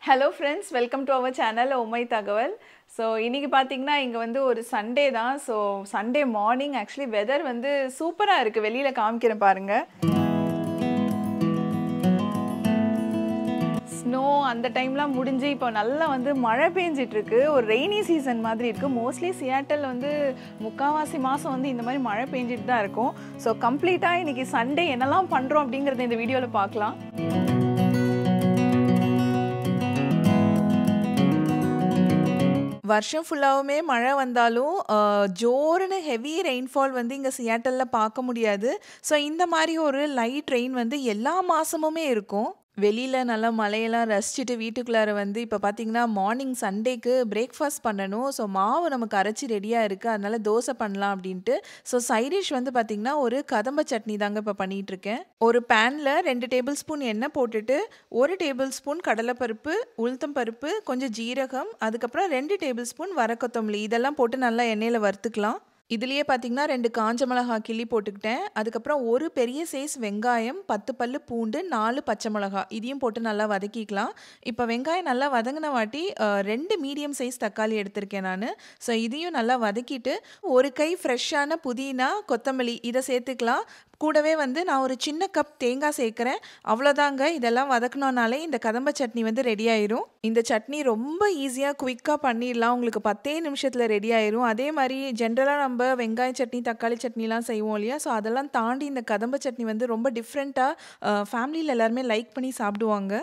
Hello friends welcome to our channel உமை தகவல் so இன்றைக்கி பார்த்தீங்கன்னா இங்கே வந்து ஒரு சண்டே தான் so Sunday morning actually weather வந்து சூப்பராக இருக்குது வெளியில் காமிக்கிறேன் பாருங்கள் ஸ்னோ அந்த டைம்லாம் முடிஞ்சு இப்போ நல்லா வந்து மழை பெஞ்சிட்டு இருக்கு ஒரு ரெய்னி சீசன் மாதிரி இருக்குது மோஸ்ட்லி சியாட்டல் வந்து முக்காவாசி மாதம் வந்து இந்த மாதிரி மழை பெஞ்சிட்டு தான் இருக்கும் ஸோ கம்ப்ளீட்டாக இன்றைக்கி சண்டே என்னெல்லாம் பண்ணுறோம் அப்படிங்கிறத இந்த வீடியோவில் பார்க்கலாம் வருஷம் ஃபுல்லாகவுமே மழை வந்தாலும் ஜோருன்னு ஹெவி ரெயின்ஃபால் வந்து இங்கே சியாட்டலில் பார்க்க முடியாது ஸோ இந்த மாதிரி ஒரு லைட் ரெயின் வந்து எல்லா மாதமுமே இருக்கும் வெளியில் நல்லா மழையெல்லாம் ரசிச்சுட்டு வீட்டுக்குள்ளார வந்து இப்போ பார்த்தீங்கன்னா மார்னிங் சண்டேக்கு பிரேக்ஃபாஸ்ட் பண்ணணும் ஸோ மாவு நமக்கு அரைச்சி ரெடியாக இருக்குது அதனால தோசை பண்ணலாம் அப்படின்ட்டு ஸோ சைடிஷ் வந்து பார்த்திங்கன்னா ஒரு கதம்ப சட்னி தாங்க இப்போ பண்ணிகிட்ருக்கேன் ஒரு பேனில் ரெண்டு டேபிள் ஸ்பூன் எண்ணெய் போட்டுட்டு ஒரு டேபிள் ஸ்பூன் கடலைப்பருப்பு உளுத்தம் பருப்பு கொஞ்சம் ஜீரகம் அதுக்கப்புறம் ரெண்டு டேபிள் ஸ்பூன் வர கொத்தமல்லி இதெல்லாம் போட்டு நல்லா எண்ணெயில் வறுத்துக்கலாம் இதுலேயே பார்த்தீங்கன்னா ரெண்டு காஞ்ச மிளகா கிள்ளி போட்டுக்கிட்டேன் அதுக்கப்புறம் ஒரு பெரிய சைஸ் வெங்காயம் பத்து பல்லு பூண்டு நாலு பச்சை மிளகா இதையும் போட்டு நல்லா வதக்கிக்கலாம் இப்போ வெங்காயம் நல்லா வதங்கின வாட்டி ரெண்டு மீடியம் சைஸ் தக்காளி எடுத்திருக்கேன் நான் ஸோ இதையும் நல்லா வதக்கிட்டு ஒரு கை ஃப்ரெஷ்ஷான புதினா கொத்தமல்லி இதை சேர்த்துக்கலாம் கூடவே வந்து நான் ஒரு சின்ன கப் தேங்காய் சேர்க்குறேன் அவ்வளோதாங்க இதெல்லாம் வதக்கணுனாலே இந்த கதம்ப சட்னி வந்து ரெடி ஆயிரும் இந்த சட்னி ரொம்ப ஈஸியாக குயிக்காக பண்ணிடலாம் உங்களுக்கு பத்தே நிமிஷத்தில் ரெடி ஆயிரும் அதே மாதிரி ஜென்ரலாக நம்ம வெங்காய சட்னி தக்காளி சட்னிலாம் செய்வோம் இல்லையா ஸோ அதெல்லாம் தாண்டி இந்த கதம்ப சட்னி வந்து ரொம்ப டிஃப்ரெண்ட்டாக ஃபேமிலியில் எல்லாருமே லைக் பண்ணி சாப்பிடுவாங்க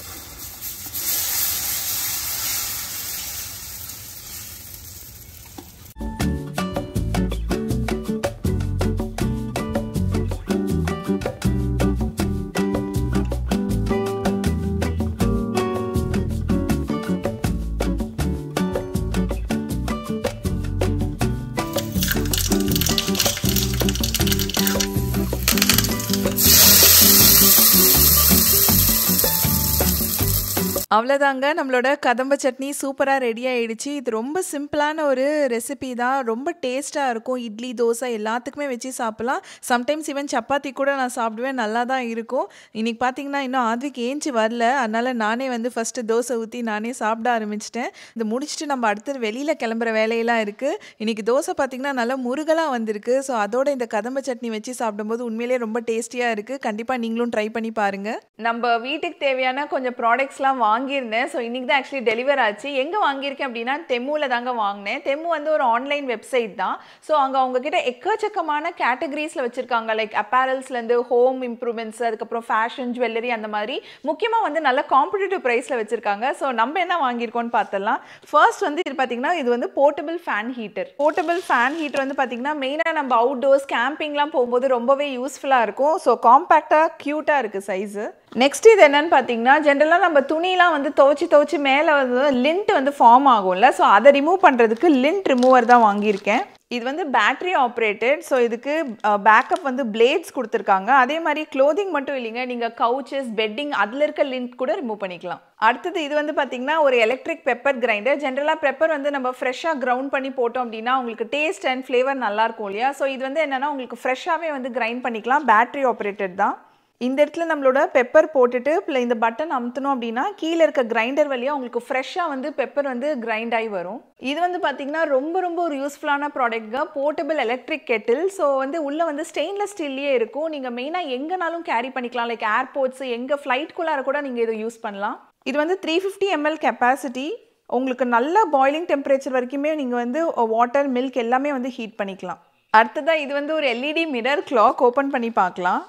அவ்வளோதாங்க நம்மளோட கதம்ப சட்னி சூப்பராக ரெடி ஆகிடுச்சு இது ரொம்ப சிம்பிளான ஒரு ரெசிபி தான் ரொம்ப டேஸ்ட்டாக இருக்கும் இட்லி தோசை எல்லாத்துக்குமே வச்சு சாப்பிட்லாம் சம்டைம்ஸ் ஈவன் சப்பாத்தி கூட நான் சாப்பிடுவேன் நல்லா தான் இருக்கும் இன்றைக்கி பார்த்தீங்கன்னா இன்னும் ஆத்விக் ஏஞ்சி வரல அதனால் நானே வந்து ஃபஸ்ட்டு தோசை ஊற்றி நானே சாப்பிட ஆரம்பிச்சிட்டேன் இது முடிச்சுட்டு நம்ம அடுத்து வெளியில் கிளம்புற வேலையெல்லாம் இருக்குது இன்றைக்கி தோசை பார்த்திங்கன்னா நல்லா முருகலாக வந்திருக்கு ஸோ அதோட இந்த கதம்ப சட்னி வச்சு சாப்பிடும்போது உண்மையிலேயே ரொம்ப டேஸ்டியாக இருக்குது கண்டிப்பாக நீங்களும் ட்ரை பண்ணி பாருங்கள் நம்ம வீட்டுக்கு தேவையான கொஞ்சம் ப்ராடக்ட்ஸ்லாம் வாங்கி வாங்கியிருந்தேன் ஸோ இன்றைக்கி தான் ஆக்சுவலி டெலிவர் ஆச்சு எங்கே வாங்கியிருக்கேன் அப்படின்னா தெம்முவில் தாங்க வாங்கினேன் தெம்மு வந்து ஒரு ஆன்லைன் வெப்சைட் தான் ஸோ அங்கே அவங்கக்கிட்ட எக்கச்சக்கமான கேட்டகரிஸில் வச்சுருக்காங்க லைக் அப்பேரல்ஸ்லேருந்து ஹோம் இம்ப்ரூவ்மெண்ட்ஸ் அதுக்கப்புறம் ஃபேஷன் ஜுவல்லரி அந்த மாதிரி முக்கியமாக வந்து நல்ல காம்படிட்டிவ் ப்ரைஸில் வச்சுருக்காங்க ஸோ நம்ம என்ன வாங்கியிருக்கோம்னு பார்த்தலாம் ஃபர்ஸ்ட் வந்து இது பார்த்தீங்கன்னா இது வந்து portable fan heater portable fan heater வந்து பார்த்தீங்கன்னா மெயினாக நம்ம அவுட்டோர்ஸ் கேம்பிங்லாம் போகும்போது ரொம்பவே யூஸ்ஃபுல்லாக இருக்கும் ஸோ காம்பேக்டாக க்யூட்டாக இருக்குது சைஸு நெக்ஸ்ட் இது என்னன்னு பார்த்தீங்கன்னா ஜென்ரலாக நம்ம துணிலாம் வந்து துவச்சி துவச்சி மேலே வந்து லிண்ட் வந்து ஃபார்ம் ஆகும்ல ஸோ அதை ரிமூவ் பண்ணுறதுக்கு லிண்ட் ரிமூவர் தான் வாங்கியிருக்கேன் இது வந்து பேட்ரி ஆப்ரேட்டட் ஸோ இதுக்கு பேக்கப் வந்து பிளேட்ஸ் கொடுத்துருக்காங்க அதே மாதிரி க்ளோதிங் மட்டும் இல்லைங்க நீங்கள் கவுச்சஸ் பெட்டிங் அதில் இருக்க லிங்க் கூட ரிமூவ் பண்ணிக்கலாம் அடுத்தது இது வந்து பார்த்தீங்கன்னா ஒரு எலக்ட்ரிக் பெப்பர் கிரைண்டர் ஜென்ரலாக பெப்பர் வந்து நம்ம ஃப்ரெஷ்ஷாக கிரவுண்ட் பண்ணி போட்டோம் அப்படின்னா உங்களுக்கு டேஸ்ட் அண்ட் ஃப்ளேவர் நல்லாயிருக்கும் இல்லையா ஸோ இது வந்து என்னென்னா உங்களுக்கு ஃப்ரெஷ்ஷாகவே வந்து கிரைண்ட் பண்ணிக்கலாம் பேட்ரி ஆப்ரேட்டட் தான் இந்த இடத்துல நம்மளோட பெப்பர் போட்டுட்டு இல்லை இந்த பட்டன் அமுத்தணும் அப்படின்னா கீழே இருக்க கிரைண்டர் வழியாக உங்களுக்கு ஃப்ரெஷ்ஷாக வந்து பெப்பர் வந்து கிரைண்ட் ஆகி வரும் இது வந்து பார்த்திங்கன்னா ரொம்ப ரொம்ப ஒரு யூஸ்ஃபுல்லான ப்ராடக்ட்ங்க போர்ட்டபிள் எலக்ட்ரிக் கெட்டில் ஸோ வந்து உள்ளே வந்து ஸ்டெயின்லெஸ் ஸ்டீல்லையே இருக்கும் நீங்கள் மெயினாக எங்கேனாலும் கேரி பண்ணிக்கலாம் லைக் ஏர்போர்ட்ஸ் எங்கள் ஃப்ளைட்குள்ளார கூட நீங்கள் இதை யூஸ் பண்ணலாம் இது வந்து த்ரீ ஃபிஃப்டி எம்எல் கெப்பாசிட்டி உங்களுக்கு நல்ல பாய்லிங் டெம்பரேச்சர் வரைக்குமே நீங்கள் வந்து வாட்டர் மில்க் எல்லாமே வந்து ஹீட் பண்ணிக்கலாம் அடுத்ததாக இது வந்து ஒரு எல்இடி மிரர் கிளாக் ஓப்பன் பண்ணி பார்க்கலாம்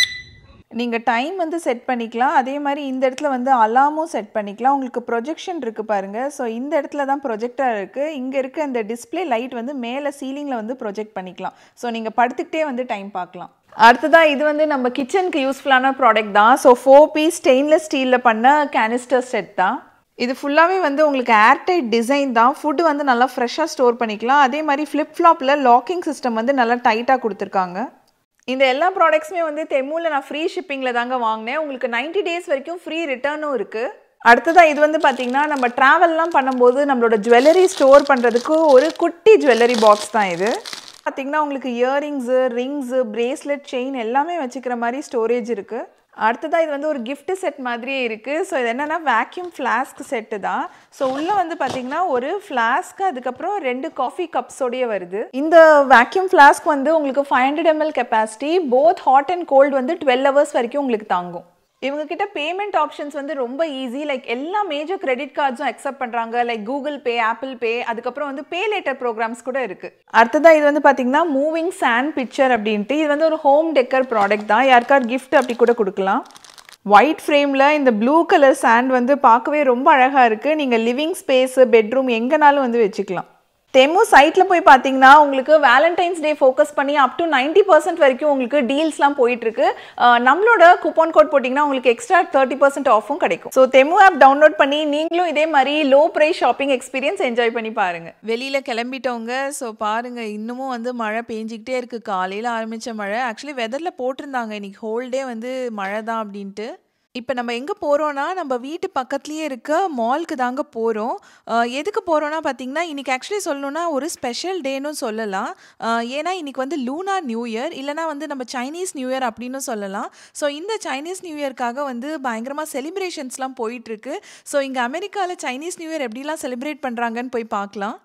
நீங்கள் டைம் வந்து செட் பண்ணிக்கலாம் அதே மாதிரி இந்த இடத்துல வந்து அலாமும் செட் பண்ணிக்கலாம் உங்களுக்கு ப்ரொஜெக்ஷன் இருக்குது பாருங்கள் ஸோ இந்த இடத்துல தான் ப்ரொஜெக்டர் இருக்குது இங்கே இருக்க இந்த டிஸ்பிளே லைட் வந்து மேலே சீலிங்கில் வந்து ப்ரொஜெக்ட் பண்ணிக்கலாம் ஸோ நீங்கள் படுத்துக்கிட்டே வந்து டைம் பார்க்கலாம் அடுத்ததாக இது வந்து நம்ம கிச்சனுக்கு யூஸ்ஃபுல்லான ப்ராடக்ட் தான் ஸோ ஃபோர் பீஸ் ஸ்டெயின்லெஸ் ஸ்டீலில் பண்ண கேனிஸ்டர் செட் தான் இது ஃபுல்லாகவே வந்து உங்களுக்கு ஏர்டைட் டிசைன் தான் ஃபுட்டு வந்து நல்லா ஃப்ரெஷ்ஷாக ஸ்டோர் பண்ணிக்கலாம் அதே மாதிரி ஃப்ளிப் ஃப்ளாப்பில் லாக்கிங் சிஸ்டம் வந்து நல்லா டைட்டாக கொடுத்துருக்காங்க இந்த எல்லா ப்ராடக்ட்ஸுமே வந்து தெம்முவில் நான் ஃப்ரீ ஷிப்பிங்கில் தாங்க வாங்கினேன் உங்களுக்கு நைன்ட்டி டேஸ் வரைக்கும் ஃப்ரீ ரிட்டர்னும் இருக்குது அடுத்ததாக இது வந்து பார்த்திங்கன்னா நம்ம ட்ராவல்லாம் பண்ணும்போது நம்மளோட ஜுவல்லரி ஸ்டோர் பண்ணுறதுக்கு ஒரு குட்டி ஜுவல்லரி பாக்ஸ் தான் இது பார்த்திங்கன்னா உங்களுக்கு இயரிங்ஸு ரிங்ஸு பிரேஸ்லெட் செயின் எல்லாமே வச்சுக்கிற மாதிரி ஸ்டோரேஜ் இருக்குது அடுத்ததா இது வந்து ஒரு gift செட் மாதிரியே இருக்குது ஸோ இது என்னென்னா வேக்யூம் ஃப்ளாஸ்க் செட்டு தான் ஸோ உள்ளே வந்து பார்த்தீங்கன்னா ஒரு ஃப்ளாஸ்க் அதுக்கப்புறம் ரெண்டு காஃபி கப்ஸோடய வருது இந்த வேக்யூம் ஃப்ளாஸ்க் வந்து உங்களுக்கு five hundred ML capacity both hot and cold வந்து டுவெல் ஹவர்ஸ் வரைக்கும் உங்களுக்கு தாங்கும் இவங்க கிட்ட பேமெண்ட் ஆப்ஷன்ஸ் வந்து ரொம்ப ஈஸி லைக் எல்லா மேஜர் கிரெடிட் கார்ட்ஸும் அக்செப்ட் பண்றாங்க like Google Pay Apple Pay அதுக்கப்புறம் வந்து பே லேட்டர் ப்ரோக்ராம்ஸ் கூட இருக்கு அடுத்ததா இது வந்து பாத்தீங்கன்னா மூவிங் சாண்ட் பிக்சர் அப்படின்ட்டு இது வந்து ஒரு ஹோம் டெக்கர் ப்ராடக்ட் தான் யாருக்கார் கிஃப்ட் அப்படி கூட கொடுக்கலாம் ஒயிட் ஃப்ரேமில் இந்த ப்ளூ கலர் சாண்ட் வந்து பார்க்கவே ரொம்ப அழகாக இருக்குது நீங்கள் லிவிங் ஸ்பேஸு பெட்ரூம் எங்கேனாலும் வந்து வச்சுக்கலாம் தெமு சைட்டில் போய் பார்த்தீங்கன்னா உங்களுக்கு வேலண்டைன்ஸ் டே ஃபோக்கஸ் பண்ணி அப் டு நைன்டி பர்சன்ட் வரைக்கும் உங்களுக்கு டீல்ஸ்லாம் போயிட்டுருக்கு நம்மளோட கூப்பன் கோட் போட்டிங்கன்னா உங்களுக்கு எக்ஸ்ட்ரா தேர்ட்டி பர்சன்ட் ஆஃபும் கிடைக்கும் ஸோ தெமு ஆப் டவுன்லோட் பண்ணி நீங்களும் இதே மாதிரி low price shopping experience enjoy பண்ணி பாருங்க வெளியில் கிளம்பிட்டவங்க ஸோ பாருங்க இன்னமும் வந்து மழை பெஞ்சிக்கிட்டே இருக்கு காலையில் ஆரம்பித்த மழை ஆக்சுவலி வெதரில் போட்டிருந்தாங்க இன்னைக்கு ஹோல் டே வந்து மழை தான் அப்படின்ட்டு இப்போ நம்ம எங்கே போகிறோன்னா நம்ம வீட்டு பக்கத்துலேயே இருக்க மால்க்கு தாங்க போகிறோம் எதுக்கு போகிறோன்னா பார்த்தீங்கன்னா இன்றைக்கி ஆக்சுவலி சொல்லணும்னா ஒரு ஸ்பெஷல் டேன்னு சொல்லலாம் அஹ் ஏன்னா இன்றைக்கி வந்து லூனா நியூ இயர் இல்லைனா வந்து நம்ம சைனீஸ் நியூ இயர் அப்படின்னு சொல்லலாம் ஸோ இந்த சைனீஸ் நியூ இயர்க்காக வந்து பயங்கரமாக செலிப்ரேஷன்ஸ்லாம் போயிட்டுருக்கு ஸோ இங்கே அமெரிக்காவில் சைனீஸ் நியூ இயர் எப்படிலாம் செலிப்ரேட் பண்ணுறாங்கன்னு போய் பார்க்கலாம்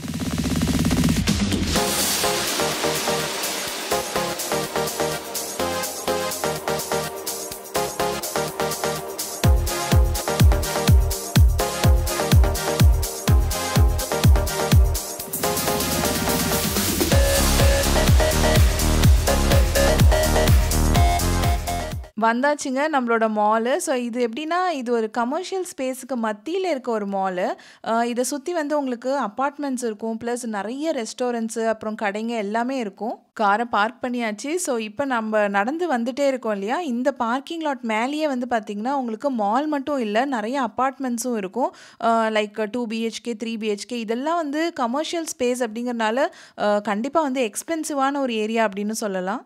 வந்தாச்சுங்க நம்மளோட மாலு ஸோ இது எப்படின்னா இது ஒரு கமர்ஷியல் ஸ்பேஸுக்கு மத்தியில் இருக்க ஒரு மாலு இதை சுற்றி வந்து உங்களுக்கு அப்பார்ட்மெண்ட்ஸ் இருக்கும் ப்ளஸ் நிறைய ரெஸ்டாரண்ட்ஸு அப்புறம் கடைங்க எல்லாமே இருக்கும் காரை பார்க் பண்ணியாச்சு ஸோ இப்போ நம்ம நடந்து வந்துட்டே இருக்கோம் இல்லையா இந்த பார்க்கிங் லாட் மேலேயே வந்து பார்த்திங்கன்னா உங்களுக்கு மால் மட்டும் இல்லை நிறைய அப்பார்ட்மெண்ட்ஸும் இருக்கும் like two BHK three BHK இதெல்லாம் வந்து கமர்ஷியல் ஸ்பேஸ் அப்படிங்கிறனால கண்டிப்பாக வந்து எக்ஸ்பென்சிவான ஒரு ஏரியா அப்படின்னு சொல்லலாம்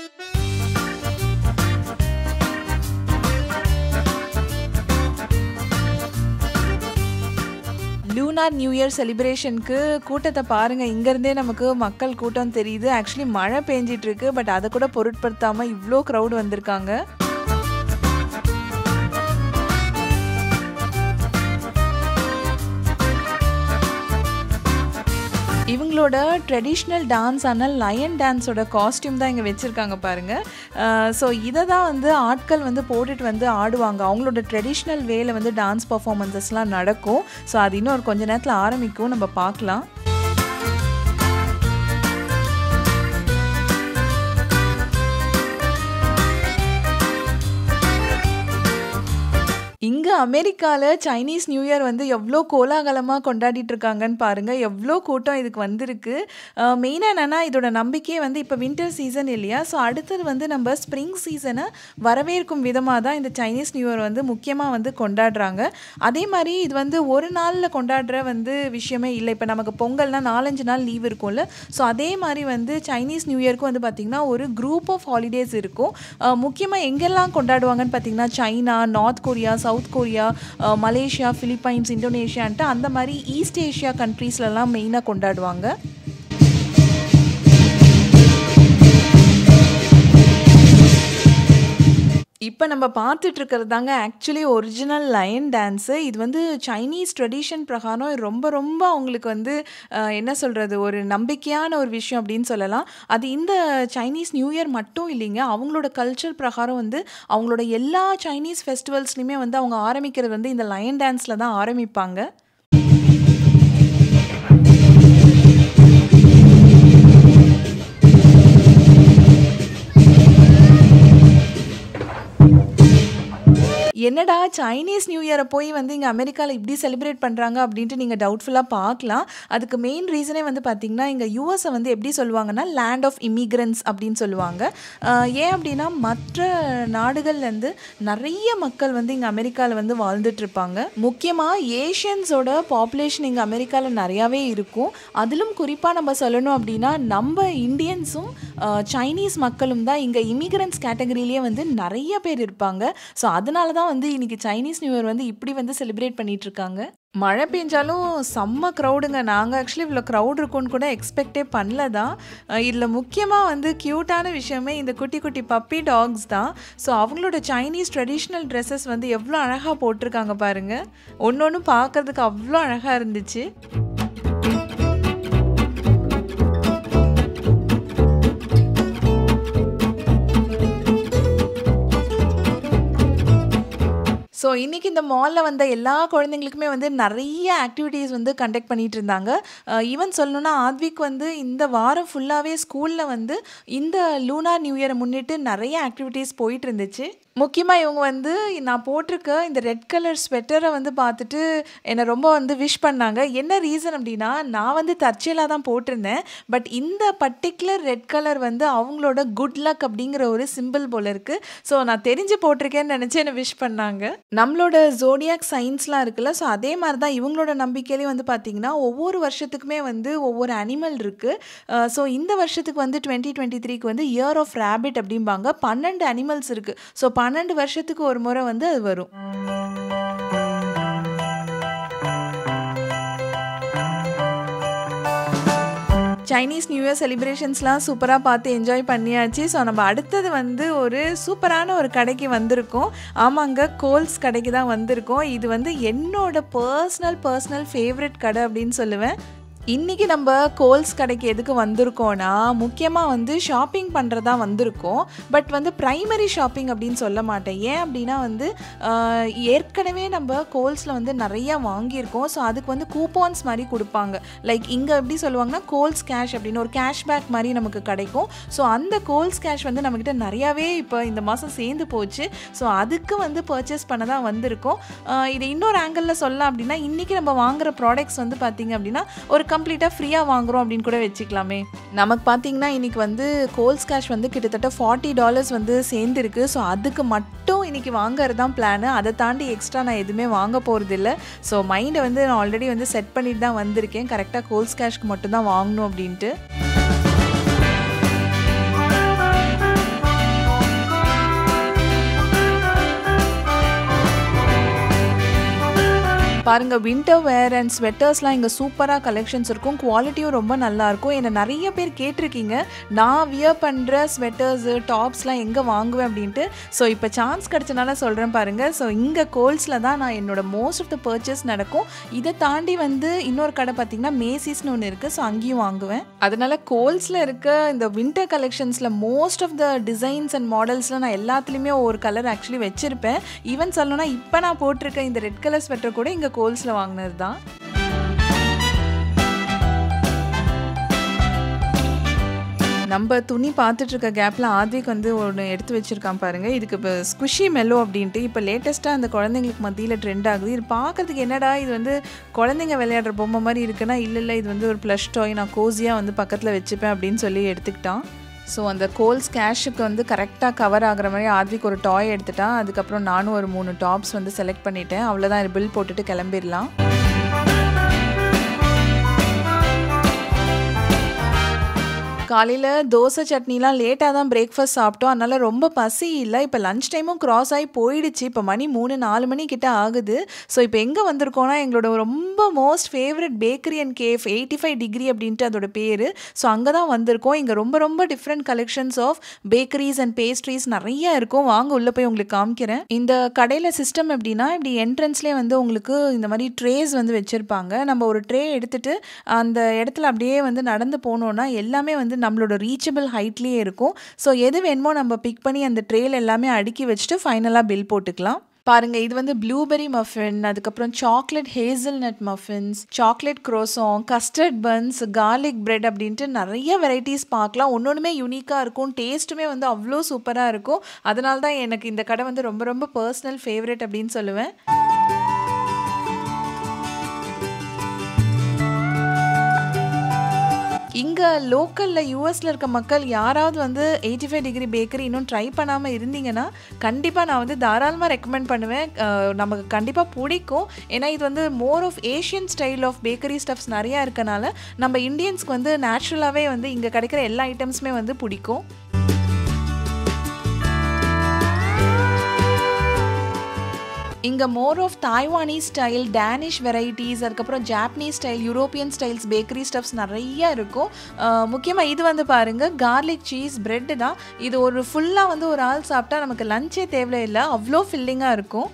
லூனார் நியூ இயர் செலிப்ரேஷனுக்கு கூட்டத்தை பாருங்கள் இங்கேருந்தே நமக்கு மக்கள் கூட்டம் தெரியுது ஆக்சுவலி மழை பெஞ்சிட்டு இருக்கு பட் அதை கூட பொருட்படுத்தாமல் இவ்வளோ க்ரௌட் வந்திருக்காங்க இவங்களோட ட்ரெடிஷ்னல் டான்ஸான லயன் டான்ஸோட காஸ்டியூம் தான் இங்கே வச்சுருக்காங்க பாருங்கள் ஸோ இதை தான் வந்து ஆட்கள் வந்து போட்டுட்டு வந்து ஆடுவாங்க அவங்களோட ட்ரெடிஷ்னல் வேல வந்து டான்ஸ் பர்ஃபார்மன்ஸஸ்லாம் நடக்கும் ஸோ அது இன்னும் ஒரு கொஞ்ச நேரத்தில் ஆரம்பிக்கும் நம்ம பார்க்கலாம் இங்கே அமெரிக்காவில் சைனீஸ் நியூ இயர் வந்து எவ்வளோ கோலாகலமாக கொண்டாடிட்டு இருக்காங்கன்னு பாருங்கள் எவ்வளோ கூட்டம் இதுக்கு வந்திருக்கு மெயினாக என்னென்னா இதோட நம்பிக்கையே வந்து இப்போ வின்டர் சீசன் இல்லையா ஸோ அடுத்தது வந்து நம்ம ஸ்ப்ரிங் சீசனை வரவேற்கும் விதமாக தான் இந்த சைனீஸ் நியூ இயர் வந்து முக்கியமாக வந்து கொண்டாடுறாங்க அதே மாதிரி இது வந்து ஒரு நாளில் கொண்டாடுற வந்து விஷயமே இல்லை இப்போ நமக்கு பொங்கல்னால் நாலஞ்சு நாள் லீவ் இருக்கும்ல ஸோ அதே மாதிரி வந்து சைனீஸ் நியூ இயர்க்கும் வந்து பார்த்திங்கன்னா ஒரு குரூப் ஆஃப் ஹாலிடேஸ் இருக்கும் முக்கியமாக எங்கெல்லாம் கொண்டாடுவாங்கன்னு பார்த்தீங்கன்னா China North Korea South Korea Malaysia Philippines இந்தோனேஷியான்ட்டு அந்த மாதிரி ஈஸ்ட் ஏஷியா கண்ட்ரீஸ்லலாம் மெயினாக கொண்டாடுவாங்க இப்போ நம்ம பார்த்துட்டு இருக்கிறது தாங்க ஆக்சுவலி ஒரிஜினல் லயன் டான்ஸு இது வந்து சைனீஸ் ட்ரெடிஷன் பிரகாரம் ரொம்ப ரொம்ப அவங்களுக்கு வந்து என்ன சொல்கிறது ஒரு நம்பிக்கையான ஒரு விஷயம் அப்படின்னு சொல்லலாம் அது இந்த சைனீஸ் நியூ இயர் மட்டும் இல்லைங்க அவங்களோட கல்ச்சர் பிரகாரம் வந்து அவங்களோட எல்லா சைனீஸ் ஃபெஸ்டிவல்ஸ்லையுமே வந்து அவங்க ஆரம்பிக்கிறது வந்து இந்த லயன் டான்ஸில் தான் ஆரம்பிப்பாங்க என்னடா சைனீஸ் நியூ இயரை போய் வந்து இங்கே அமெரிக்காவில் இப்படி செலிப்ரேட் பண்ணுறாங்க அப்படின்ட்டு நீங்கள் டவுட்ஃபுல்லாக பார்க்கலாம் அதுக்கு மெயின் ரீசனே வந்து பார்த்திங்கன்னா இங்கே யூஎஸை வந்து எப்படி சொல்லுவாங்கன்னா லேண்ட் ஆஃப் இமிக்ரன்ஸ் அப்படின்னு சொல்லுவாங்க ஏன் அப்படின்னா மற்ற நாடுகள்லேருந்து நிறைய மக்கள் வந்து இங்கே அமெரிக்காவில் வந்து வாழ்ந்துட்டு இருப்பாங்க முக்கியமாக ஏஷியன்ஸோட பாப்புலேஷன் இங்கே அமெரிக்காவில் நிறையாவே இருக்கும் அதிலும் குறிப்பாக நம்ம சொல்லணும் அப்படின்னா நம்ம இந்தியன்ஸும் சைனீஸ் மக்களும் தான் இங்கே இமிக்ரன்ஸ் கேட்டகரியிலேயே வந்து நிறைய பேர் இருப்பாங்க ஸோ அதனால தான் வந்து இன்னைக்கு சைனீஸ் நியூ இயர் வந்து இப்படி வந்து செலிப்ரேட் பண்ணிட்டு இருக்காங்க மழை பெஞ்சாலும் செம்ம க்ரௌடுங்க நாங்கள் ஆக்சுவலி இவ்வளோ க்ரௌட் இருக்கும்னு கூட எக்ஸ்பெக்டே பண்ணல தான் இதில் முக்கியமாக வந்து க்யூட்டான விஷயமே இந்த குட்டி குட்டி பப்பி டாக்ஸ் தான் ஸோ அவங்களோட சைனீஸ் ட்ரெடிஷ்னல் ட்ரெஸ்ஸஸ் வந்து எவ்வளோ அழகாக போட்டிருக்காங்க பாருங்கள் ஒன்று ஒன்று பார்க்கறதுக்கு அவ்வளோ அழகாக இருந்துச்சு ஸோ இன்றைக்கி இந்த மாலில் வந்த எல்லா குழந்தைங்களுக்குமே வந்து நிறைய ஆக்டிவிட்டீஸ் வந்து கண்டக்ட் பண்ணிகிட்டு இருந்தாங்க ஈவன் சொல்லணுன்னா ஆத்விக் வந்து இந்த வாரம் ஃபுல்லாகவே ஸ்கூலில் வந்து இந்த லூனா நியூ இயரை முன்னிட்டு நிறைய ஆக்டிவிட்டீஸ் போயிட்டு இருந்துச்சு முக்கியமாக இவங்க வந்து நான் போட்டிருக்க இந்த ரெட் கலர் ஸ்வெட்டரை வந்து பார்த்துட்டு என்னை ரொம்ப வந்து விஷ் பண்ணாங்க என்ன ரீசன் அப்படின்னா நான் வந்து தற்செயலாக தான் போட்டிருந்தேன் பட் இந்த பர்டிகுலர் ரெட் கலர் வந்து அவங்களோட குட் லக் அப்படிங்கிற ஒரு சிம்பிள் போல் இருக்குது ஸோ நான் தெரிஞ்சு போட்டிருக்கேன்னு நினச்சி என்னை விஷ் பண்ணாங்க நம்மளோட ஜோடியாக் சயின்ஸ்லாம் இருக்குல்ல ஸோ அதே மாதிரி தான் இவங்களோட நம்பிக்கையிலையும் வந்து பார்த்திங்கன்னா ஒவ்வொரு வருஷத்துக்குமே வந்து ஒவ்வொரு அனிமல் இருக்குது ஸோ இந்த வருஷத்துக்கு வந்து டுவெண்ட்டி டுவெண்ட்டி த்ரீக்கு வந்து இயர் ஆஃப் ரேபிட் அப்படிம்பாங்க பன்னெண்டு அனிமல்ஸ் இருக்குது ஸோ பன்னெண்டு வருஷத்துக்கு ஒரு முறை வந்து அது வரும் சைனீஸ் நியூ இயர் செலிப்ரேஷன்ஸ்லாம் சூப்பராக பார்த்து என்ஜாய் பண்ணியாச்சு ஸோ நம்ம அடுத்தது வந்து ஒரு சூப்பரான ஒரு கடைக்கு வந்திருக்கோம் ஆமாங்க கோல்ஸ் கடைக்கு தான் வந்திருக்கோம் இது வந்து என்னோட பர்சனல் பர்சனல் ஃபேவரட் கடை அப்படின்னு சொல்லுவேன் இன்றைக்கி நம்ம கோல்ஸ் கடைக்கு எதுக்கு வந்திருக்கோன்னா முக்கியமாக வந்து ஷாப்பிங் பண்ணுறதா வந்திருக்கோம் பட் வந்து ப்ரைமரி ஷாப்பிங் அப்படின்னு சொல்ல மாட்டேன் ஏன் அப்படின்னா வந்து ஏற்கனவே நம்ம கோல்ஸில் வந்து நிறையா வாங்கியிருக்கோம் ஸோ அதுக்கு வந்து கூப்பான்ஸ் மாதிரி கொடுப்பாங்க லைக் இங்கே எப்படி சொல்லுவாங்கன்னா கோல்ஸ் கேஷ் அப்படின்னு ஒரு கேஷ்பேக் மாதிரி நமக்கு கிடைக்கும் ஸோ அந்த கோல்ஸ் கேஷ் வந்து நம்மக்கிட்ட நிறையாவே இப்போ இந்த மாதம் சேர்ந்து போச்சு ஸோ அதுக்கு வந்து பர்ச்சேஸ் பண்ண தான் வந்திருக்கோம் இது இன்னொரு ஆங்கிளில் சொல்லலாம் அப்படின்னா இன்றைக்கி நம்ம வாங்குகிற ப்ராடக்ட்ஸ் வந்து பார்த்திங்க அப்படின்னா ஒரு கம்ப்ளீட்டாக ஃப்ரீயாக வாங்குகிறோம் அப்படின்னு கூட வச்சுக்கலாமே நமக்கு பார்த்தீங்கன்னா இன்றைக்கி வந்து கோல்ஸ் கேஷ் வந்து கிட்டத்தட்ட ஃபார்ட்டி டாலர்ஸ் வந்து சேர்ந்துருக்கு ஸோ அதுக்கு மட்டும் இன்றைக்கி வாங்குறது தான் பிளானு அதை தாண்டி எக்ஸ்ட்ரா நான் எதுவுமே வாங்க போகிறது இல்லை ஸோ மைண்டை வந்து நான் ஆல்ரெடி வந்து செட் பண்ணிட்டு தான் வந்திருக்கேன் கரெக்டாக கோல்ஸ் கேஷ்க்கு மட்டும் தான் வாங்கணும் அப்படின்ட்டு பாருங்க வின்டர் வேர் அண்ட் ஸ்வெட்டர்ஸ்லாம் இங்கே சூப்பராக கலெக்ஷன்ஸ் இருக்கும் குவாலிட்டியும் ரொம்ப நல்லாயிருக்கும் என்னை நிறைய பேர் கேட்டிருக்கீங்க நான் வியர் பண்ணுற ஸ்வெட்டர்ஸு டாப்ஸ்லாம் எங்கே வாங்குவேன் அப்படின்ட்டு ஸோ இப்போ சான்ஸ் கிடச்சனால சொல்கிறேன் பாருங்கள் ஸோ இங்கே கோல்ஸில் தான் நான் என்னோட மோஸ்ட் ஆஃப் த பர்ச்சேஸ் நடக்கும் இதை தாண்டி வந்து இன்னொரு கடை பார்த்திங்கன்னா மேசிஸ்னு ஒன்று இருக்குது ஸோ அங்கேயும் வாங்குவேன் அதனால் கோல்ஸில் இருக்க இந்த வின்டர் கலெக்ஷன்ஸில் most of the designs and மாடல்ஸில் நான் எல்லாத்துலேயுமே ஒரு கலர் ஆக்சுவலி வச்சுருப்பேன் ஈவன் சொல்லணும்னா இப்போ நான் போட்டிருக்க இந்த ரெட் கலர் ஸ்வெட்டர் கூட இங்கே கோல்ஸில் வாங்கினது தான் நம்ம துணி பார்த்துட்டு இருக்க கேப்பில் ஆத்விக் வந்து ஒன்று எடுத்து வச்சுருக்கான் பாருங்கள் இதுக்கு இப்போ ஸ்குஷி மெல்லோ அப்படின்ட்டு இப்போ லேட்டஸ்ட்டாக அந்த குழந்தைங்களுக்கு மத்தியில் ட்ரெண்ட் ஆகுது இது பார்க்குறதுக்கு என்னடா இது வந்து குழந்தைங்க விளையாடுற பொம்மை மாதிரி இருக்குன்னா இல்லை இல்லை இது வந்து ஒரு ப்ளஷ் டாய் நான் கோசியாக வந்து பக்கத்தில் வச்சுப்பேன் அப்படின்னு சொல்லி எடுத்துக்கிட்டான் ஸோ அந்த கோல்ஸ் கேஷுக்கு வந்து கரெக்டாக கவர் ஆகிற மாதிரி ஆத்விக் ஒரு டாய் எடுத்துட்டான் அதுக்கப்புறம் நானும் ஒரு மூணு டாப்ஸ் வந்து செலக்ட் பண்ணிட்டேன் அவ்வளோதான் பில் போட்டுட்டு கிளம்பிடலாம் காலையில் தோசை சட்னிலாம் லேட்டாக தான் பிரேக்ஃபாஸ்ட் சாப்பிட்டோம் அதனால் ரொம்ப பசி இல்லை இப்போ லஞ்ச் டைமும் க்ராஸ் ஆகி போயிடுச்சு இப்போ மணி மூணு நாலு மணி கிட்ட ஆகுது ஸோ இப்போ எங்கே வந்திருக்கோன்னா எங்களோட ரொம்ப most favourite bakery and cafe eighty five degree அப்படின்ட்டு அதோட பேர் ஸோ அங்கே தான் வந்திருக்கோம் இங்கே ரொம்ப ரொம்ப different collections of bakeries and pastries நிறைய இருக்கும் வாங்க உள்ளே போய் உங்களுக்கு காமிக்கிறேன் இந்த கடையில் சிஸ்டம் எப்படின்னா இப்படி என்ட்ரன்ஸ்லேயே வந்து உங்களுக்கு இந்த மாதிரி ட்ரேஸ் வந்து வச்சுருப்பாங்க நம்ம ஒரு ட்ரே எடுத்துகிட்டு அந்த இடத்துல அப்படியே வந்து நடந்து போனோன்னா எல்லாமே வந்து நம்மளோட ரீச்சபிள் ஹைட்லேயே இருக்கும் ஸோ எது வேணுமோ நம்ம பிக் பண்ணி அந்த ட்ரேல எல்லாமே அடுக்கி வச்சுட்டு ஃபைனலாக பில் போட்டுக்கலாம் பாருங்கள் இது வந்து ப்ளூபெரி மஃபின் அதுக்கப்புறம் chocolate hazelnut muffins chocolate croissant custard buns garlic bread அப்படின்ட்டு நிறைய வெரைட்டிஸ் பார்க்கலாம் ஒன்று ஒன்றுமே யூனிக்காக இருக்கும் டேஸ்ட்டுமே வந்து அவ்வளோ சூப்பராக இருக்கும் அதனால தான் எனக்கு இந்த கடை வந்து ரொம்ப ரொம்ப பர்சனல் ஃபேவரட் அப்படின்னு சொல்லுவேன் இங்கே லோக்கலில் யூஎஸில் இருக்க மக்கள் யாராவது வந்து எயிட்டி ஃபைவ் டிகிரி பேக்கரி இன்னும் ட்ரை பண்ணாமல் இருந்தீங்கன்னா கண்டிப்பாக நான் வந்து தாராளமாக ரெக்கமெண்ட் பண்ணுவேன் நமக்கு கண்டிப்பாக பிடிக்கும் ஏன்னா இது வந்து more of Asian style of bakery stuffs நிறையா இருக்கனால நம்ம இந்தியன்ஸ்க்கு வந்து நேச்சுரலாகவே வந்து இங்கே கிடைக்கிற எல்லா ஐட்டம்ஸுமே வந்து பிடிக்கும் இங்கே more of Taiwanese style Danish varieties அதுக்கப்புறம் Japanese style European styles bakery stuffs நிறைய இருக்கும் முக்கியமாக இது வந்து பாருங்கள் கார்லிக் சீஸ் பிரெட்டு தான் இது ஒரு ஃபுல்லாக வந்து ஒரு ஆள் சாப்பிட்டா நமக்கு லஞ்சே தேவையில்லை அவ்வளோ ஃபில்லிங்காக இருக்கும்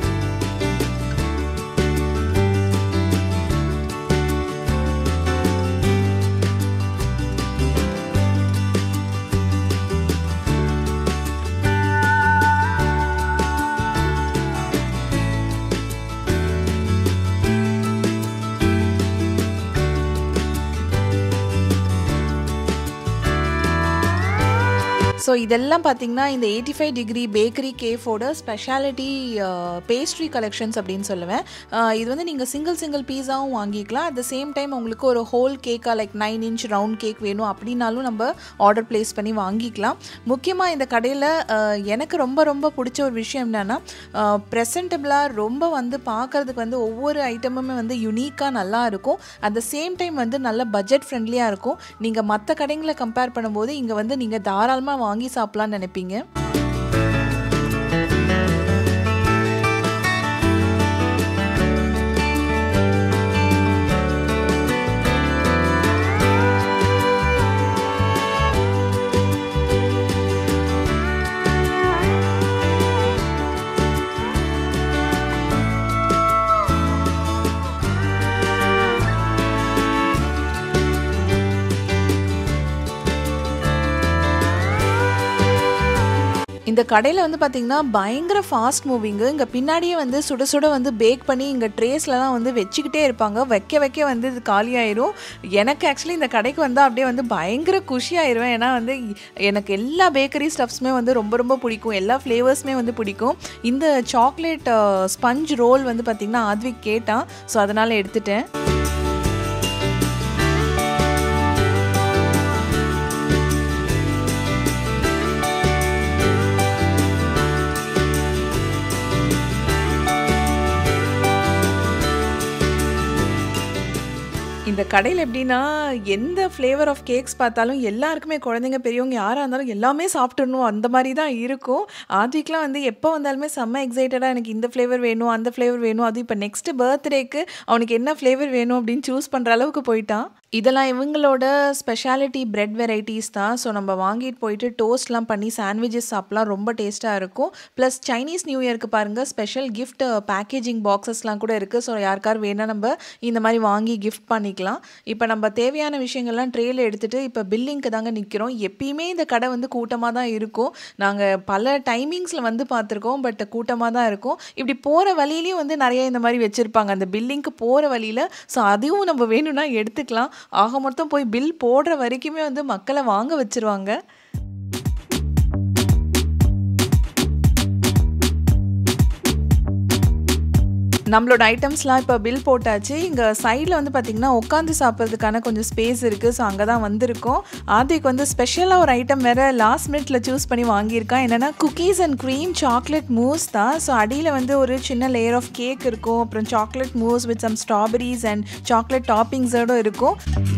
ஸோ இதெல்லாம் பார்த்தீங்கன்னா இந்த எயிட்டி ஃபைவ் டிகிரி பேக்கரி கேஃபோட ஸ்பெஷாலிட்டி பேஸ்ட்ரி கலெக்ஷன்ஸ் அப்படின்னு சொல்லுவேன் அஹ் இது வந்து நீங்கள் சிங்கிள் சிங்கிள் பீஸாவும் வாங்கிக்கலாம் அட் த சேம் டைம் உங்களுக்கு ஒரு ஹோல் கேக்காக like nine inch round cake வேணும் அப்படின்னாலும் நம்ம ஆர்டர் ப்ளேஸ் பண்ணி வாங்கிக்கலாம் முக்கியமாக இந்த கடையில் எனக்கு ரொம்ப ரொம்ப பிடிச்ச ஒரு விஷயம் என்னென்னா ப்ரெசன்டபிளாக ரொம்ப வந்து பார்க்குறதுக்கு வந்து ஒவ்வொரு ஐட்டமுமே வந்து யுனிக்காக நல்லா இருக்கும் அட் த சேம் டைம் வந்து நல்ல பட்ஜெட் ஃப்ரெண்ட்லியாக இருக்கும் நீங்கள் மற்ற கடைங்களை கம்பேர் பண்ணும்போது இங்கே வந்து நீங்கள் தாராளமாக வாங்கி சாப்பிட்லான்னு நினைப்பீங்க இந்த கடையில் வந்து பார்த்திங்கன்னா பயங்கர ஃபாஸ்ட் மூவிங்கு இங்கே பின்னாடியே வந்து சுட சுட வந்து பேக் பண்ணி இங்கே ட்ரேஸ்லலாம் வந்து வச்சுக்கிட்டே இருப்பாங்க வைக்க வைக்க வந்து இது காலியாயிரும் எனக்கு ஆக்சுவலி இந்த கடைக்கு வந்தால் அப்படியே வந்து பயங்கர குஷியாயிருவேன் ஏன்னா வந்து எனக்கு எல்லா பேக்கரி ஸ்டஃப்ஸுமே வந்து ரொம்ப ரொம்ப பிடிக்கும் எல்லா ஃப்ளேவர்ஸுமே வந்து பிடிக்கும் இந்த சாக்லேட் ஸ்பஞ்ச் ரோல் வந்து பார்த்திங்கன்னா ஆத்விக் கேட்டான் ஸோ அதனால் எடுத்துட்டேன் இந்த கடையில் எப்படின்னா எந்த ஃப்ளேவர் ஆஃப் கேக்ஸ் பார்த்தாலும் எல்லாருக்குமே குழந்தைங்க பெரியவங்க யாராக இருந்தாலும் எல்லாமே சாப்பிட்டுடணும் அந்த மாதிரி தான் இருக்கும் ஆத்விக்லாம் வந்து எப்போ வந்தாலுமே செம்ம எக்ஸைட்டடாக எனக்கு இந்த ஃப்ளேவர் வேணும் அந்த ஃப்ளேவர் வேணும் அது இப்போ நெக்ஸ்ட் பர்த்டேக்கு அவனுக்கு என்ன ஃப்ளேவர் வேணும் அப்படின்னு சூஸ் பண்ணுற அளவுக்கு போயிட்டான் இதெல்லாம் இவங்களோட ஸ்பெஷாலிட்டி பிரெட் வெரைட்டிஸ் தான் ஸோ நம்ம வாங்கிட்டு போயிட்டு டோஸ்ட்லாம் பண்ணி சாண்ட்விச்சஸ் சாப்பிட்லாம் ரொம்ப டேஸ்ட்டாக இருக்கும் ப்ளஸ் சைனீஸ் நியூ இயருக்கு பாருங்கள் ஸ்பெஷல் கிஃப்ட் பேக்கேஜிங் பாக்ஸஸ்லாம் கூட இருக்குது ஸோ யாருக்கார் வேணால் நம்ம இந்த மாதிரி வாங்கி கிஃப்ட் பண்ணிக்கலாம் இப்போ நம்ம தேவையான விஷயங்கள்லாம் ட்ரேயில் எடுத்துகிட்டு இப்போ பில்லிங்க்கு தாங்க நிற்கிறோம் எப்பயுமே இந்த கடை வந்து கூட்டமாக தான் இருக்கும் நாங்கள் பல டைமிங்ஸில் வந்து பார்த்துருக்கோம் பட் கூட்டமாக தான் இருக்கும் இப்படி போகிற வழியிலையும் வந்து நிறைய இந்த மாதிரி வச்சுருப்பாங்க அந்த பில்லிங்க்கு போகிற வழியில் ஸோ அதுவும் நம்ம வேணும்னா எடுத்துக்கலாம் ஆக மொத்தம் போய் பில் போடுற வரைக்குமே வந்து மக்களை வாங்க வச்சிருவாங்க நம்மளோட ஐட்டம்ஸ்லாம் இப்போ பில் போட்டாச்சு இங்கே சைடில் வந்து பார்த்திங்கன்னா உட்காந்து சாப்பிட்றதுக்கான கொஞ்சம் ஸ்பேஸ் இருக்குது ஸோ அங்கே தான் வந்திருக்கோம் ஆதிக்கு வந்து ஸ்பெஷலாக ஒரு ஐட்டம் வேறு லாஸ்ட் மினிட்ல சூஸ் பண்ணி வாங்கியிருக்கான் என்னென்னா cookies and cream chocolate mousse தான் ஸோ அடியில் வந்து ஒரு சின்ன லேயர் ஆஃப் கேக் இருக்கும் அப்புறம் chocolate mousse with some strawberries and chocolate டாப்பிங்ஸோடு இருக்கும்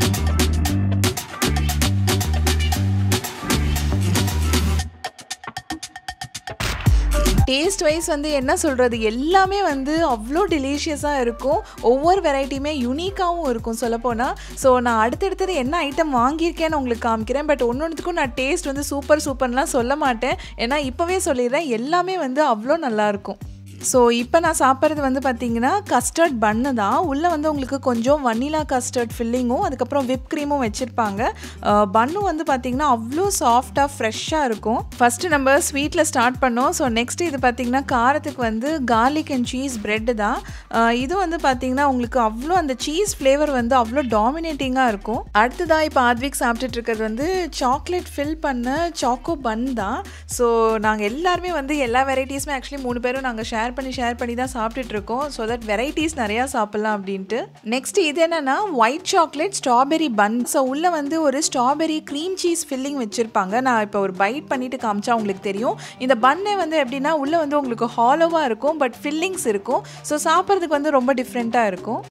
டேஸ்ட் வைஸ் வந்து என்ன சொல்கிறது எல்லாமே வந்து அவ்வளோ டெலிஷியஸாக இருக்கும் ஒவ்வொரு வெரைட்டியுமே யூனிக்காகவும் இருக்கும் சொல்லப்போனால் ஸோ நான் அடுத்தடுத்தது என்ன ஐட்டம் வாங்கியிருக்கேன்னு உங்களுக்கு காமிக்கிறேன் பட் ஒன்று ஒன்றுத்துக்கும் நான் டேஸ்ட் வந்து சூப்பர் சூப்பர்லாம் சொல்ல மாட்டேன் ஏன்னா இப்போவே சொல்லிடுறேன் எல்லாமே வந்து அவ்வளோ நல்லாயிருக்கும் ஸோ இப்போ நான் சாப்பிட்றது வந்து பார்த்தீங்கன்னா கஸ்டர்ட் பன்னு தான் உள்ளே வந்து உங்களுக்கு கொஞ்சம் வனிலா கஸ்டர்ட் ஃபில்லிங்கும் அதுக்கப்புறம் விப் க்ரீமும் வச்சுருப்பாங்க பன்னும் வந்து பார்த்தீங்கன்னா அவ்வளோ சாஃப்டாக ஃப்ரெஷ்ஷாக இருக்கும் ஃபஸ்ட்டு நம்ம ஸ்வீட்டில் ஸ்டார்ட் பண்ணோம் ஸோ நெக்ஸ்ட் இது பார்த்தீங்கன்னா காரத்துக்கு வந்து கார்லிக் அண்ட் சீஸ் பிரெட்டு தான் அஹ் இது வந்து பார்த்தீங்கன்னா உங்களுக்கு அவ்வளோ அந்த சீஸ் ஃப்ளேவர் வந்து அவ்வளோ டாமினேட்டிங்காக இருக்கும் அடுத்ததாக இப்போ ஆத்விக் சாப்பிட்டுட்டு இருக்கிறது வந்து சாக்லேட் ஃபில் பண்ண சாக்கோ பன் தான் ஸோ நாங்கள் எல்லாருமே வந்து எல்லா வெரைட்டிஸுமே ஆக்சுவலி மூணு பேரும் நாங்கள் ஷேர் பண்ணி ஷேர் பண்ணி தான் சாப்பிட்டுட்டு இருக்கோம் ஸோ தட் வெரைட்டிஸ் நிறையா சாப்பிட்லாம் அப்படின்ட்டு நெக்ஸ்ட் இது என்னன்னா white chocolate strawberry bun so உள்ளே வந்து ஒரு ஸ்ட்ராபெரி க்ரீம் சீஸ் ஃபில்லிங் வச்சுருப்பாங்க நான் இப்போ ஒரு பைட் பண்ணிட்டு காமிச்சா உங்களுக்கு தெரியும் இந்த பன்னே வந்து எப்படின்னா உள்ளே வந்து உங்களுக்கு ஹாலோவாக இருக்கும் பட் ஃபில்லிங்ஸ் இருக்கும் ஸோ சாப்பிட்றதுக்கு வந்து ரொம்ப டிஃப்ரெண்ட்டாக இருக்கும்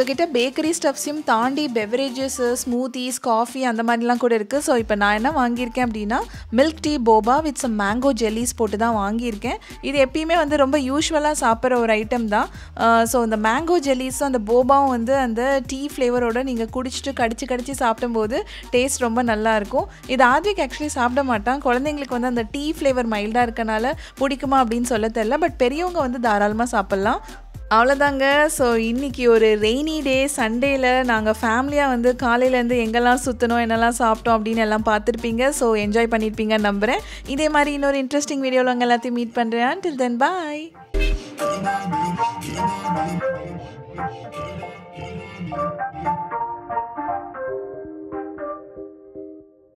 இவங்கக்கிட்ட பேக்கரி ஸ்டப்ஸையும் தாண்டி பெவரேஜஸ் ஸ்மூத்திஸ் காஃபி அந்த மாதிரிலாம் கூட இருக்குது ஸோ இப்போ நான் என்ன வாங்கியிருக்கேன் அப்படின்னா milk tea boba with some mango jellies போட்டு தான் வாங்கியிருக்கேன் இது எப்பயுமே வந்து ரொம்ப யூஸ்வலாக சாப்பிட்ற ஒரு ஐட்டம் தான் ஸோ இந்த மேங்கோ ஜெல்லிஸும் அந்த போபாவும் வந்து அந்த டீ ஃப்ளேவரோட நீங்கள் குடிச்சிட்டு கடிச்சு கடிச்சு சாப்பிடும்போது டேஸ்ட் ரொம்ப நல்லா இருக்கும் இது ஆத்விக் ஆக்சுவலி சாப்பிட மாட்டான் குழந்தைங்களுக்கு வந்து அந்த டீ ஃப்ளேவர் மைல்டாக இருக்கனால பிடிக்குமா அப்படின்னு சொல்ல தெரில பட் பெரியவங்க வந்து தாராளமாக சாப்பிட்லாம் அவ்வளோதாங்க ஸோ இன்றைக்கி ஒரு ரெய்னி டே சண்டேயில் நாங்கள் ஃபேமிலியாக வந்து காலையிலேருந்து எங்கெல்லாம் சுற்றணும் என்னெல்லாம் சாப்பிட்டோம் அப்படின்னு எல்லாம் பார்த்துருப்பீங்க ஸோ என்ஜாய் பண்ணியிருப்பீங்கன்னு நம்புகிறேன் இதே மாதிரி இன்னொரு இன்ட்ரெஸ்டிங் வீடியோவில் உங்கள் எல்லாத்தையும் மீட் பண்ணுறேன் டில் தென் பாய் Thank you.